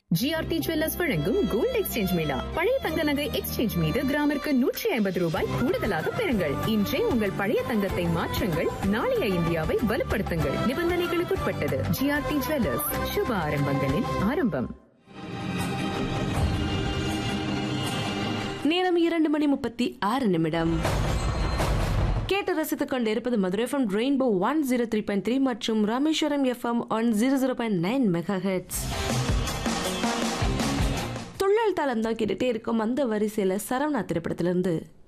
GRT jewellers வழங்கும் gold exchange mela பழைய தங்க நகை எக்ஸ்சேஞ்ச் மீது கிராமிற்கு நூற்றி ஐம்பது ரூபாய் கூடுதலாக பெறுங்கள் இன்றே உங்கள் பழைய தங்கத்தை மாற்றுங்கள் நாளைய இந்தியாவை வலுப்படுத்துங்கள் நிபந்தனைகளுக்குட்பட்டது ஜிஆர்டி ஜுவல்லர்ஸ் சுப ஆரம்பங்களின் ஆரம்பம் நேரம் இரண்டு மணி முப்பத்தி ஆறு நிமிடம் கேட்டு ரசித்துக் கொண்டிருப்பது Madurai FM rainbow one zero three point three மற்றும் Rameswaram FM one zero zero point nine mega hertz துள்ளல் தாளம் தான் கேட்டுட்டே இருக்கும் அந்த வரிசையில் சரவணா திரைப்படத்திலிருந்து